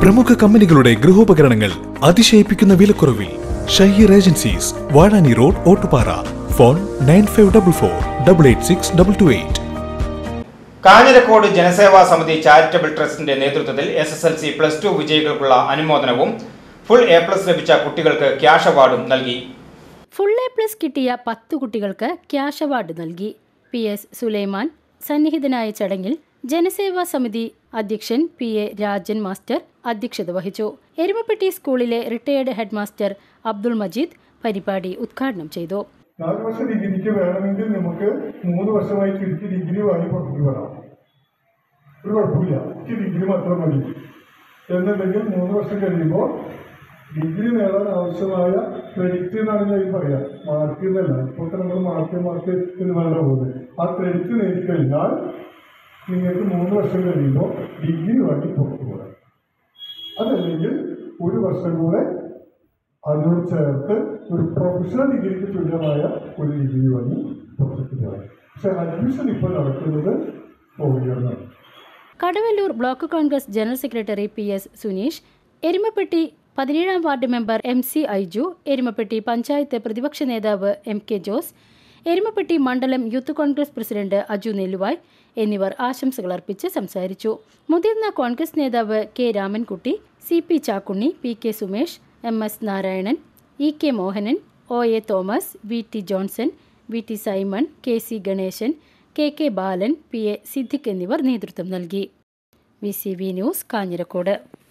പ്രമുഖ കമ്പനികളുടെ ഗൃഹോപകരണങ്ങൾ അതിശയിപ്പിക്കുന്ന വിലക്കുറവിൽ Shaheer agencies Vazhani road Ottupara phone nine five double four double eight six double two eight Kanjirakode Janaseva Samithi charitable ട്രസ്റ്റിന്റെ നേതൃത്വത്തിൽ S S L C plus two വിജയികൾക്കുള്ള അനുമോദനവും ഫുൾ എ പ്ലസ് ലഭിച്ച കുട്ടികൾക്ക് ക്യാഷ് അവാർഡും നൽകി ഫുൾ എ പ്ലസ് കിട്ടിയ പത്ത് കുട്ടികൾക്ക് ക്യാഷ് അവാർഡ് നൽകി പി എസ് സുലൈമാൻ സന്നിഹിതനായ ചടങ്ങിൽ ജനസേവാ സമിതി അധ്യക്ഷൻ പി എ രാജൻ മാസ്റ്റർ അധ്യക്ഷത വഹിച്ചു എരുമപ്പെട്ടി സ്കൂളിലെ retired head master Abdul Majeed പരിപാടി ഉദ്ഘാടനം ചെയ്തു നാല് വർഷം ഡിഗ്രിക്ക് വേണമെങ്കിൽ നമുക്ക് മൂന്ന് വർഷമായി ചുരുക്കി ഡിഗ്രി വാങ്ങി പുറത്തേക്ക് വരാം ഒരു കുഴപ്പമില്ല എനിക്ക് ഡിഗ്രി മാത്രം മതി എന്നുണ്ടെങ്കിൽ മൂന്ന് വർഷം കഴിയുമ്പോൾ ഡിഗ്രി നേടാൻ ആവശ്യമായ ക്രെഡിറ്റ് എന്നാണ് ഞാൻ പറയാം മാർക്ക് എന്നല്ല ഇപ്പോഴത്തെ നമ്മൾ മാർക്ക് മാർക്ക് എന്ന് വേണ്ട പോകുന്നത് ആ ക്രെഡിറ്റ് നേടിക്കഴിഞ്ഞാൽ നിങ്ങൾക്ക് മൂന്ന് വർഷം കഴിയുമ്പോൾ ഡിഗ്രി വാങ്ങി പുറത്തു പോകാം അതല്ലെങ്കിൽ ഒരു വർഷം കൂടെ അതിനോട് ചേർത്ത് ഒരു പ്രൊഫഷണൽ ഡിഗ്രിക്ക് തുല്യമായ ഒരു ഡിഗ്രി വാങ്ങി പുറത്തേക്ക് പോകാം പക്ഷെ അഡ്മിഷൻ ഇപ്പോൾ നടക്കുന്നത് ഫോർ ഇയറിനാണ് Kadavallur block Congress general secretary P S Suneesh Erumapetty പതിനേഴാം ward member M C Aiju Erumapetty panchayat പ്രതിപക്ഷ നേതാവ് എം കെ ജോസ് എരുമപ്പെട്ടി മണ്ഡലം യൂത്ത് കോൺഗ്രസ് പ്രസിഡന്റ് അജു നെല്ലുവായ് എന്നിവർ ആശംസകൾ അർപ്പിച്ച് സംസാരിച്ചു മുതിർന്ന കോൺഗ്രസ് നേതാവ് K Ramankutty C P Chakkunni P K Sumesh M S Narayanan E K Mohanan O A Thomas V T Johnson V T Simon K C Ganesan K K Balan P A Siddique എന്നിവർ നേതൃത്വം നൽകി V C V news Kanjirakode